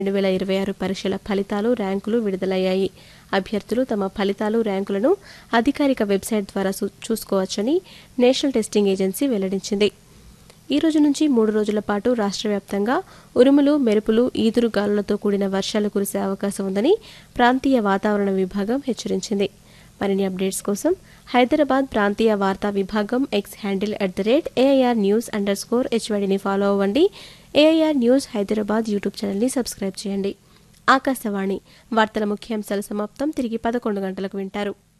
రెండు వేల ఇరవై ఆరు పరీక్షల ఫలితాలు ర్యాంకులు విడుదలయ్యాయి అభ్యర్థులు తమ ఫలితాలు ర్యాంకులను అధికారిక వెబ్సైట్ ద్వారా చూ- చూసుకోవచ్చని నేషనల్ టెస్టింగ్ ఏజెన్సీ వెల్లడించింది ఈ రోజు నుంచి మూడు రోజుల పాటు రాష్ట్ర వ్యాప్తంగా ఉరుములు మెరుపులు ఈదురు గాలులతో కూడిన వర్షాలు కురిసే అవకాశం ఉందని ప్రాంతీయ వాతావరణ విభాగం హెచ్చరించింది మరిన్ని అప్డేట్స్ కోసం హైదరాబాద్ ప్రాంతీయ వార్తా విభాగం X handle at the rate AIR news underscore హెచ్వైడిని ఫాలో అవ్వండి ఏఐఆర్ న్యూస్ హైదరాబాద్ యూట్యూబ్ ఛానల్ని సబ్స్క్రైబ్ చేయండి ఆకాశవాణి వార్తల ముఖ్యాంశాలు సమాప్తం తిరిగి పదకొండు గంటలకు వింటారు